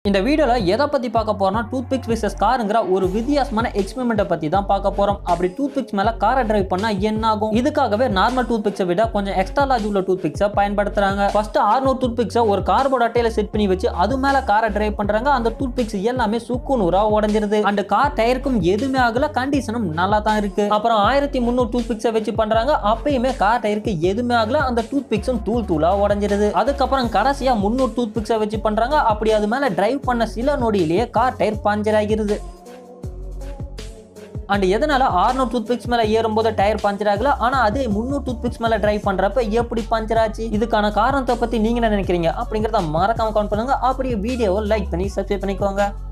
இந்த வீடியோல எதை பத்தி பார்க்க போறோம்னா டூத் பிக்ஸ் விசஸ் காருங்கிற ஒரு வித்தியாசமான எக்ஸ்பெரிமெண்ட்டை பத்தி தான் பார்க்க போறோம் அப்படி டூத் பிக்ஸ் மேல காரை டிரைவ் பண்ணா என்ன ஆகும் இதுக்காகவே நார்மல் டூத் பிக்ஸை விட கொஞ்சம் எக்ஸ்ட்ரா லார்ஜ் உள்ள டூத் பிக்ஸை பயன்படுத்துறாங்க ஃபர்ஸ்ட் 600 டூத் பிக்ஸை ஒரு கார்போர்ட் அட்டையில செட் பண்ணி வச்சு அது மேல காரை டிரைவ் பண்றாங்க அந்த டூத் பிக்ஸ் எல்லாமே சுக்கு நூறா உடஞ்சிருது அந்த கார் டயருக்கும் எதுவுமே ஆகல கண்டிஷனும் நல்லா தான் இருக்கு அப்புறம் ஆயிரத்தி முந்நூறு டூத் பிக்ஸை வச்சு பண்றாங்க அப்பயுமே கார் டயருக்கு எதுவுமே ஆகல அந்த டூத் பிக்ஸும் தூள் தூளா உடஞ்சிருது அதுக்கப்புறம் கடைசியா முந்நூறு டூத் பிக்ஸை வச்சு பண்றாங்க அப்படி அது மேல டிரைவ் பண்ண சில நொடியிலேயே கார் டயர் பஞ்சர் ஆகிருது அண்ட் எதனால 600 டூத் பிக்ஸ் மேல ஏறும்போது டயர் பஞ்சர் ஆகல ஆனா அதே 300 டூத் பிக்ஸ் மேல டிரைவ் பண்றப்ப எப்படி பஞ்சர் ஆச்சு இதுக்கான காரணத்தை பத்தி நீங்க என்ன நினைக்கிறீங்க அப்படிங்கறத மறக்காம கவுண்ட் பண்ணுங்க அப்படியே வீடியோவை லைக் பண்ணி சப்ஸ்கிரைப் பண்ணிக்கோங்க